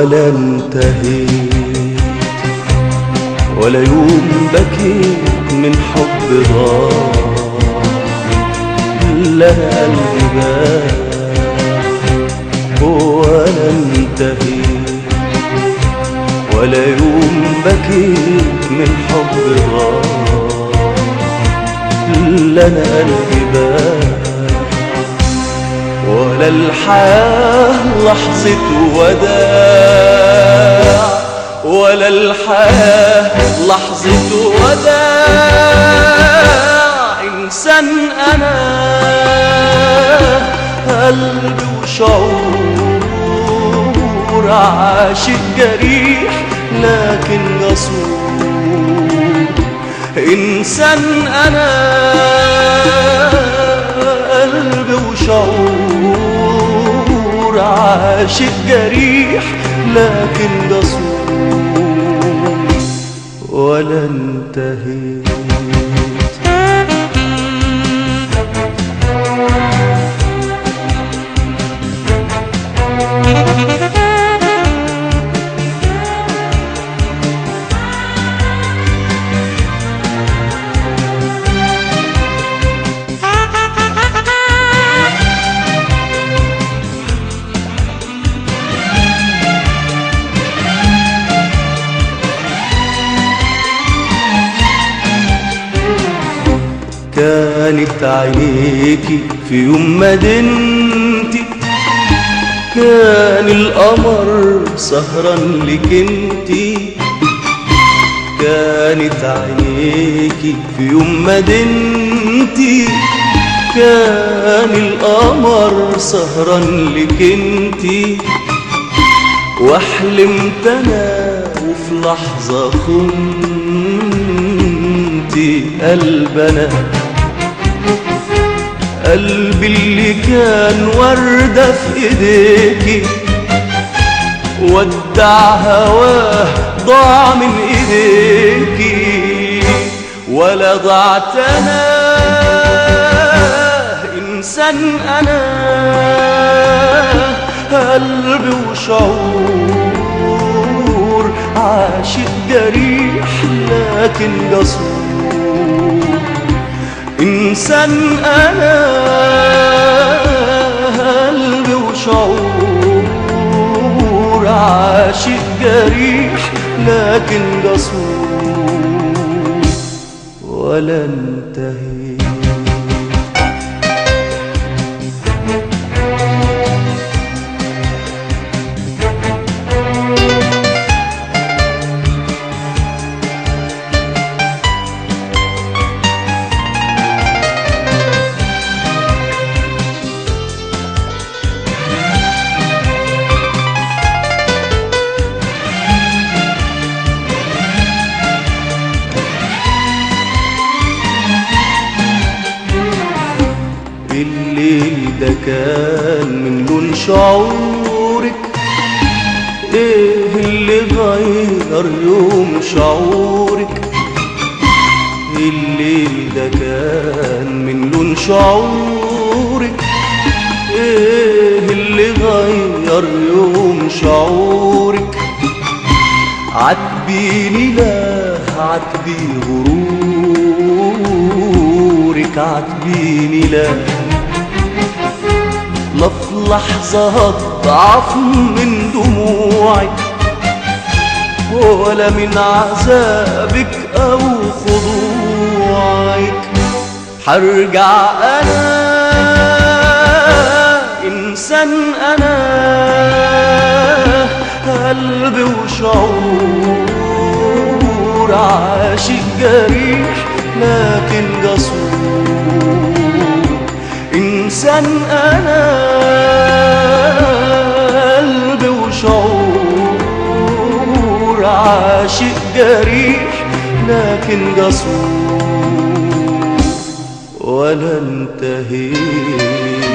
ولا انتهيت ولا يوم بكيت من حب ضاع لا قلبي باع ولا انتهيت ولا يوم بكيت من حب ضاع لا انا قلبي باع ولا الحياة لحظة وداع ولا الحياة لحظة وداع إنسان أنا قلبي وشعور عاشق جريح لكن جسور إنسان أنا قلبي وشعور عاشق جريح لكن جسور ولا انتهيت كانت عينيكي في يوم مدينتي كان القمر سهران لك انتي كانت عينيكي في يوم مدينتي كان القمر سهران لك انتي وحلمت انا وفي لحظة خنتي قلبنا قلبي اللي كان وردة في ايديكي ودع هواه ضاع من ايديكي ولا ضعت انا انسان انا قلبي وشعور عاشق جريح لكن جسور إنسان أنا قلبي وشعور عاشق جريح لكن جسور ولا انتهيت الليل ده كان من لون شعورك ايه اللي غير يوم شعورك الليل ده كان من لون شعورك ايه اللي غير يوم شعورك عاتبيني لا عاتبي غرورك عاتبيني لا لا في لحظة هضعف من دموعك ولا من عذابك أو خضوعك حرجع أنا إنسان أنا قلبي وشعور عاشق جريح لكن جسور إنسان أنا قلبي وشعور عاشق جريح لكن جسور ولا انتهيت